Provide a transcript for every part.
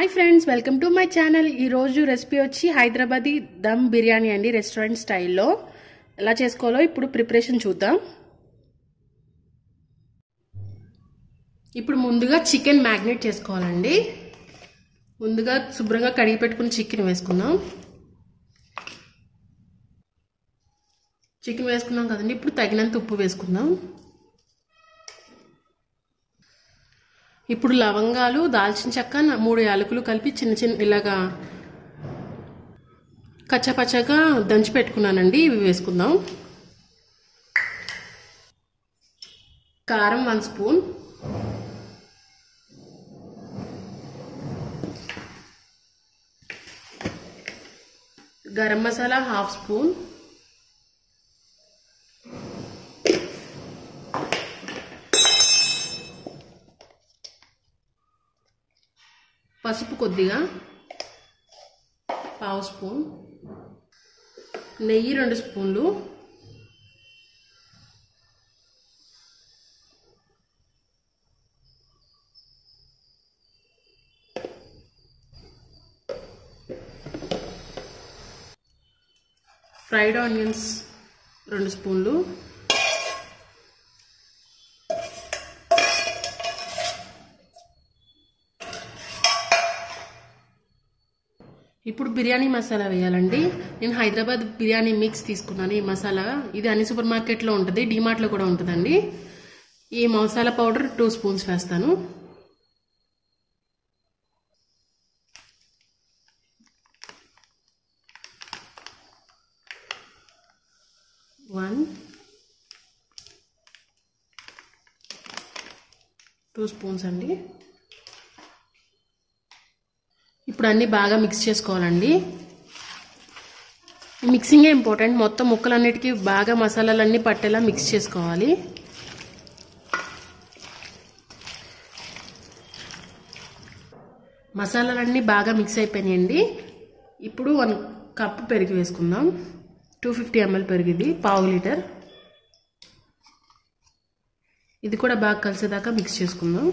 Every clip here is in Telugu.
hi friends welcome to my channel ఈరోజు రెసిపీ వచ్చి హైదరాబాదీ దమ్ బిర్యానీ అండి రెస్టారెంట్ స్టైల్లో ఎలా చేసుకోవాలో ఇప్పుడు ప్రిపరేషన్ చూద్దాం ఇప్పుడు ముందుగా చికెన్ మ్యాగ్నేట్ చేసుకోవాలండి ముందుగా శుభ్రంగా కడిగి పెట్టుకుని చికెన్ వేసుకుందాం చికెన్ వేసుకున్నాం కదండి ఇప్పుడు తగినంత ఉప్పు వేసుకుందాం ఇప్పుడు లవంగాలు దాల్చిన చెక్క మూడు యాలకులు కలిపి చిన్న చిన్న ఇలాగా కచ్చపచ్చగా దంచి పెట్టుకున్నానండి ఇవి వేసుకుందాం కారం one spoon garam masala half spoon పసుపు కొద్దిగా పావు స్పూన్ నెయ్యి రెండు స్పూన్లు ఫ్రైడ్ ఆనియన్స్ రెండు స్పూన్లు ఇప్పుడు బిర్యానీ మసాలా వేయాలండి నేను హైదరాబాద్ బిర్యానీ మిక్స్ తీసుకున్నాను ఈ మసాలా ఇది అన్ని సూపర్ మార్కెట్లో ఉంటుంది డిమార్ట్లో కూడా ఉంటుందండి ఈ మసాలా పౌడర్ టూ స్పూన్స్ వేస్తాను వన్ టూ స్పూన్స్ అండి ఇప్పుడు అన్నీ బాగా మిక్స్ చేసుకోవాలండి మిక్సింగే ఇంపార్టెంట్ మొత్తం ముక్కలన్నిటికీ బాగా మసాలాలన్నీ పట్టేలా మిక్స్ చేసుకోవాలి మసాలాలన్నీ బాగా మిక్స్ అయిపోయినాయండి ఇప్పుడు వన్ కప్ పెరుగు వేసుకుందాం టూ ఫిఫ్టీ ఎంఎల్ పెరిగింది పావు లీటర్ ఇది కూడా బాగా కలిసేదాకా మిక్స్ చేసుకుందాం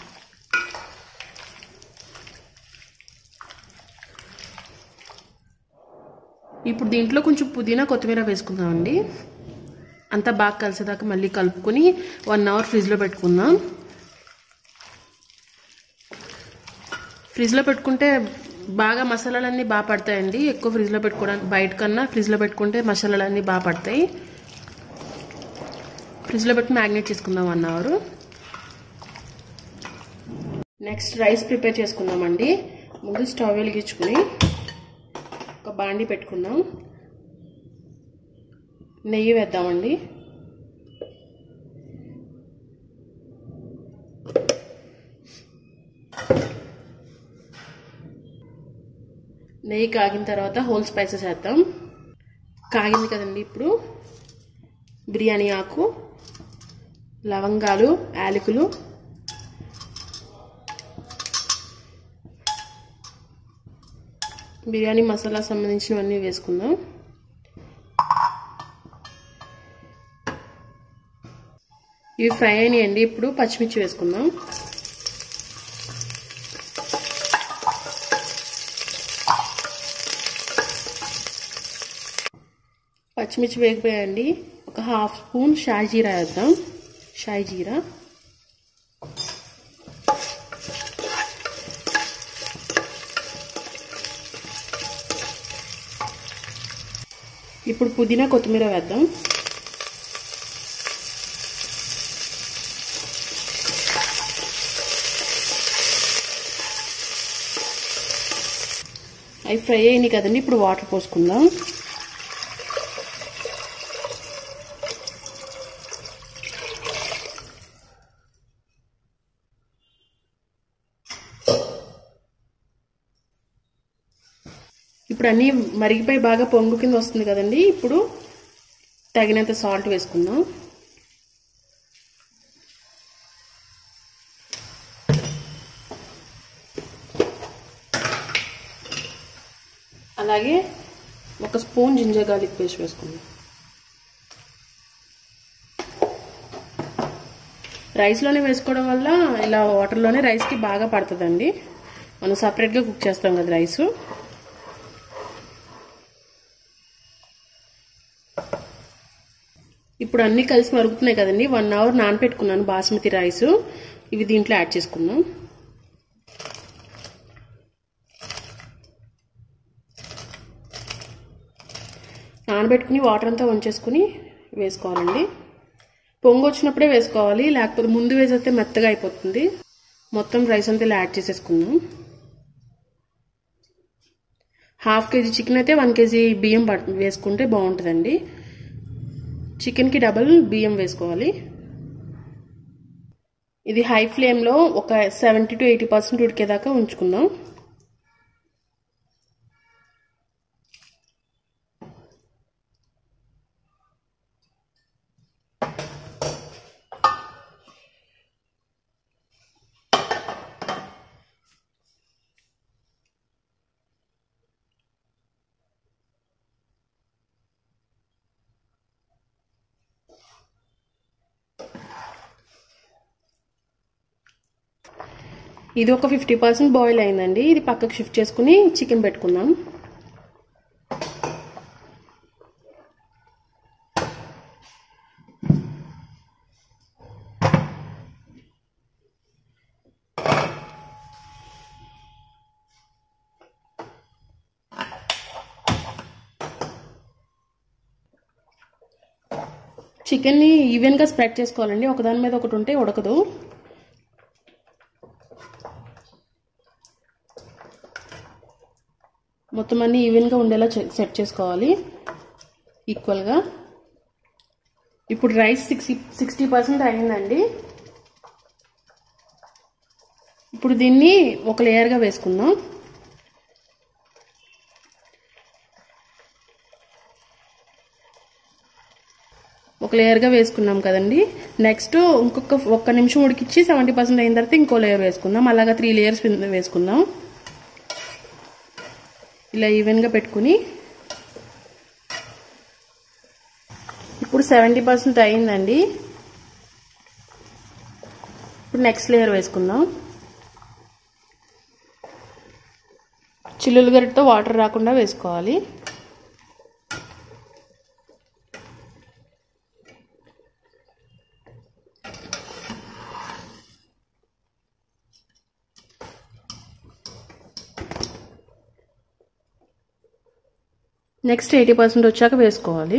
ఇప్పుడు దీంట్లో కొంచెం పుదీనా కొత్తిమీర వేసుకుందామండి అంతా బాగా కలిసేదాకా మళ్ళీ కలుపుకొని వన్ అవర్ ఫ్రిడ్జ్లో పెట్టుకుందాం ఫ్రిడ్జ్లో పెట్టుకుంటే బాగా మసాలాలన్నీ బాగా పడతాయండి ఎక్కువ ఫ్రిడ్జ్లో పెట్టుకోవడానికి బయట కన్నా ఫ్రిడ్జ్లో పెట్టుకుంటే మసాలాలన్నీ బాగా పడతాయి ఫ్రిడ్జ్లో పెట్టి మ్యాగ్నేట్ చేసుకుందాం one hour next rice prepare చేసుకుందామండి ముందు స్టవ్ వెలిగించుకుని ఒక బాండి పెట్టుకుందాం నెయ్యి వేద్దామండి నెయ్యి కాగిన తర్వాత హోల్ స్పైసెస్ వేద్దాం కాగింది కదండి ఇప్పుడు బిర్యానీ ఆకు లవంగాలు యాలకులు బిర్యానీ మసాలా సంబంధించినవన్నీ వేసుకుందాం ఇవి ఫ్రై అయినాయండి ఇప్పుడు పచ్చిమిర్చి వేసుకుందాం పచ్చిమిర్చి వేగిపోయాయండి ఒక హాఫ్ స్పూన్ షాయి జీరా వేద్దాం షాయి జీరా ఇప్పుడు పుదీనా కొత్తిమీర వేద్దాం అవి ఫ్రై అయినాయి కదండి ఇప్పుడు వాటర్ పోసుకుందాం ఇప్పుడు అన్నీ మరిగిపోయి బాగా పొంగు కింద వస్తుంది కదండి ఇప్పుడు తగినంత సాల్ట్ వేసుకుందాం అలాగే ఒక స్పూన్ జింజర్ గార్లిక్ పేస్ట్ వేసుకుందాం రైస్లోనే వేసుకోవడం వల్ల ఇలా వాటర్లోనే రైస్కి బాగా పడుతుందండి మనం సపరేట్గా కుక్ చేస్తాం కదా రైస్ ఇప్పుడు అన్నీ కలిసి మరుగుతున్నాయి కదండి వన్ అవర్ నానపెట్టుకున్నాను బాస్మతి రైస్ ఇవి దీంట్లో యాడ్ చేసుకుందాం నానబెట్టుకుని వాటర్ అంతా వంచేసుకుని వేసుకోవాలండి పొంగు వచ్చినప్పుడే వేసుకోవాలి లేకపోతే ముందు వేసేస్తే మెత్తగా అయిపోతుంది మొత్తం రైస్ అంతా ఇలా యాడ్ చేసేసుకుందాం హాఫ్ కేజీ చికెన్ అయితే వన్ కేజీ బియ్యం వేసుకుంటే బాగుంటుందండి చికెన్కి డబల్ బియ్యం వేసుకోవాలి ఇది హై ఫ్లేమ్లో ఒక సెవెంటీ టు ఎయిటీ పర్సెంట్ ఉడికేదాకా ఉంచుకుందాం ఇది ఒక ఫిఫ్టీ పర్సెంట్ బాయిల్ అయిందండి ఇది పక్కకు షిఫ్ట్ చేసుకుని చికెన్ పెట్టుకుందాం చికెన్ని ఈవెన్గా స్ప్రెడ్ చేసుకోవాలండి ఒకదాని మీద ఒకటి ఉంటే ఉడకదు మొత్తం అన్ని ఈవెన్గా ఉండేలా సెట్ చేసుకోవాలి ఈక్వల్గా ఇప్పుడు రైస్ సిక్స్టీ సిక్స్టీ పర్సెంట్ అయిందండి ఇప్పుడు దీన్ని ఒక లేయర్గా వేసుకుందాం ఒక లేయర్గా వేసుకున్నాం కదండి నెక్స్ట్ ఇంకొక ఒక్క నిమిషం ఉడికిచ్చి సెవెంటీ పర్సెంట్ అయిన తర్వాత ఇంకో లేయర్ వేసుకుందాం అలాగా త్రీ లేయర్స్ వేసుకుందాం ఇలా ఈవెన్గా పెట్టుకుని ఇప్పుడు సెవెంటీ పర్సెంట్ అయిందండి ఇప్పుడు నెక్స్ట్ లేయర్ వేసుకుందాం చిల్లులు గరిటతో వాటర్ రాకుండా వేసుకోవాలి నెక్స్ట్ ఎయిటీ పర్సెంట్ వచ్చాక వేసుకోవాలి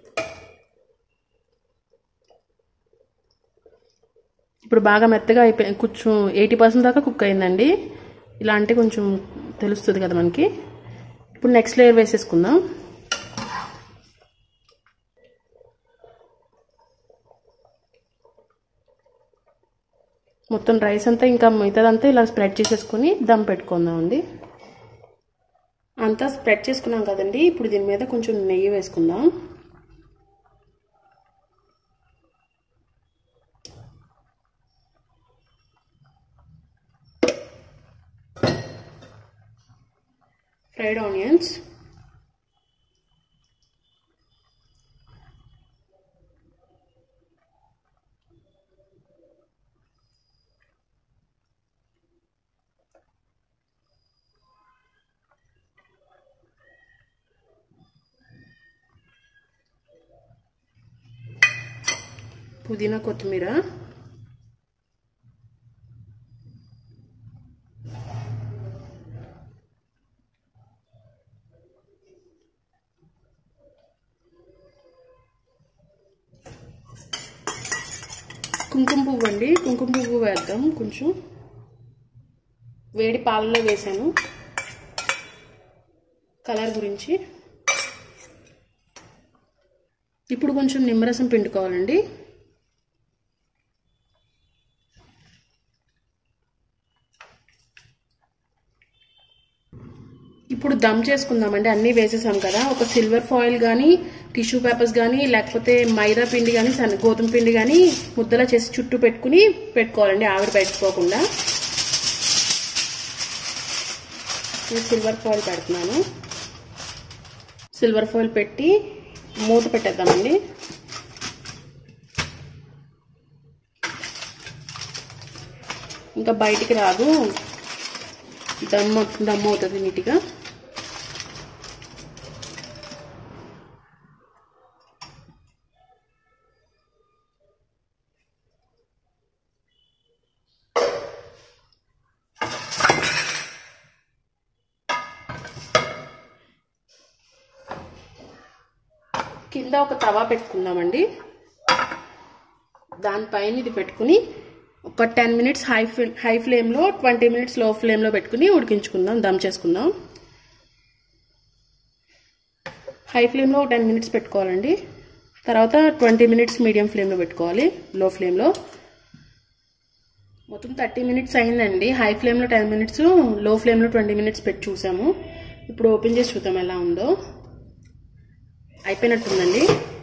ఇప్పుడు బాగా మెత్తగా అయిపోయి కొంచెం ఎయిటీ పర్సెంట్ దాకా కుక్ అయిందండి ఇలా అంటే కొంచెం తెలుస్తుంది కదా మనకి ఇప్పుడు నెక్స్ట్ లేయర్ వేసేసుకుందాం మొత్తం రైస్ అంతా ఇంకా మిగతాదంతా ఇలా స్ప్రెడ్ చేసేసుకొని దమ్ పెట్టుకుందాం అండి అంతా స్ప్రెడ్ చేసుకున్నాం కదండి ఇప్పుడు దీని మీద కొంచెం నెయ్యి వేసుకుందాం ఫ్రైడ్ ఆనియన్స్ పుదీనా కొత్తిమీర కుంకుమ పువ్వు అండి కుంకుమ పువ్వు వేద్దాం కొంచెం వేడి పాలలో వేసాను కలర్ గురించి ఇప్పుడు కొంచెం నిమ్మరసం పిండుకోవాలండి ఇప్పుడు దమ్ చేసుకుందామండి అన్నీ వేసేసాం కదా ఒక సిల్వర్ ఫాయిల్ కానీ టిష్యూ పేపర్స్ కానీ లేకపోతే మైదా పిండి కానీ సన్న గోధుమ పిండి కానీ ముద్దలా చేసి చుట్టూ పెట్టుకుని పెట్టుకోవాలండి ఆవిరి పెట్టుకోకుండా సిల్వర్ ఫాయిల్ పెడుతున్నాను సిల్వర్ ఫాయిల్ పెట్టి మూత పెట్టేద్దామండి ఇంకా బయటికి రాదు దమ్ దమ్ అవుతుంది నీట్గా కింద ఒక తవా పెట్టుకుందామండి దానిపైన ఇది పెట్టుకుని ఒక ten minutes high flame high ఫ్లేమ్లో ట్వంటీ మినిట్స్ లో ఫ్లేమ్లో పెట్టుకుని ఉడికించుకుందాం దమ్ చేసుకుందాం హై ఫ్లేమ్లో టెన్ మినిట్స్ పెట్టుకోవాలండి తర్వాత ట్వంటీ మినిట్స్ మీడియం ఫ్లేమ్లో పెట్టుకోవాలి లో ఫ్లేమ్లో మొత్తం థర్టీ మినిట్స్ అయిందండి హై ఫ్లేమ్లో టెన్ మినిట్స్ లో ఫ్లేమ్లో ట్వంటీ మినిట్స్ పెట్టి చూసాము ఇప్పుడు ఓపెన్ చేసి చూద్దాం ఎలా ఉందో అయిపోయినట్టుందండి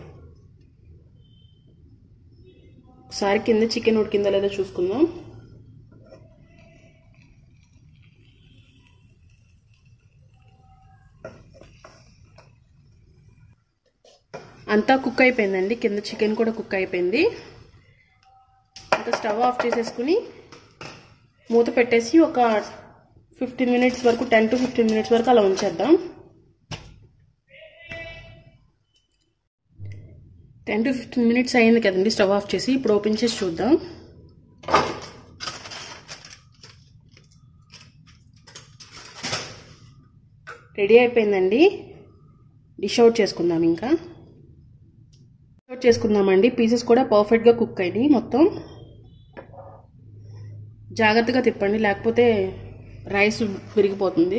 ఒకసారి కింద చికెన్ ఉడికిందో లేదో చూసుకుందాం అంతా కుక్ అయిపోయిందండి కింద చికెన్ కూడా కుక్ అయిపోయింది ఇంకా స్టవ్ ఆఫ్ చేసేసుకుని మూత పెట్టేసి ఒక ఫిఫ్టీన్ మినిట్స్ వరకు టెన్ టు ఫిఫ్టీన్ మినిట్స్ వరకు అలా ఉంచేద్దాం టెన్ టు ఫిఫ్టీన్ మినిట్స్ అయింది కదండి స్టవ్ ఆఫ్ చేసి ఇప్పుడు ఓపెన్ చేసి చూద్దాం రెడీ అయిపోయిందండి డిష్ అవుట్ చేసుకుందాం ఇంకా అవుట్ చేసుకుందామండి పీసెస్ కూడా పర్ఫెక్ట్గా కుక్ అయినాయి మొత్తం జాగ్రత్తగా తిప్పండి లేకపోతే రైస్ విరిగిపోతుంది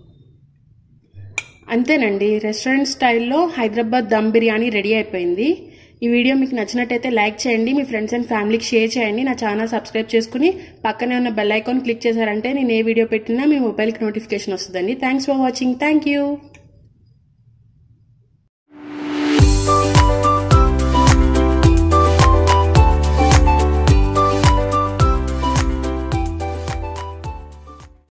అంతేనండి రెస్టారెంట్ స్టైల్లో హైదరాబాద్ దమ్ బిర్యానీ రెడీ అయిపోయింది ఈ వీడియో మీకు నచ్చినట్టయితే లైక్ చేయండి మీ ఫ్రెండ్స్ అండ్ ఫ్యామిలీకి షేర్ చేయండి నా ఛానల్ సబ్స్క్రైబ్ చేసుకుని పక్కనే ఉన్న బెల్ ఐకాన్ క్లిక్ చేశారంటే నేను ఏ వీడియో పెట్టినా మీ మొబైల్కి నోటిఫికేషన్ వస్తుందండి thanks for watching thank you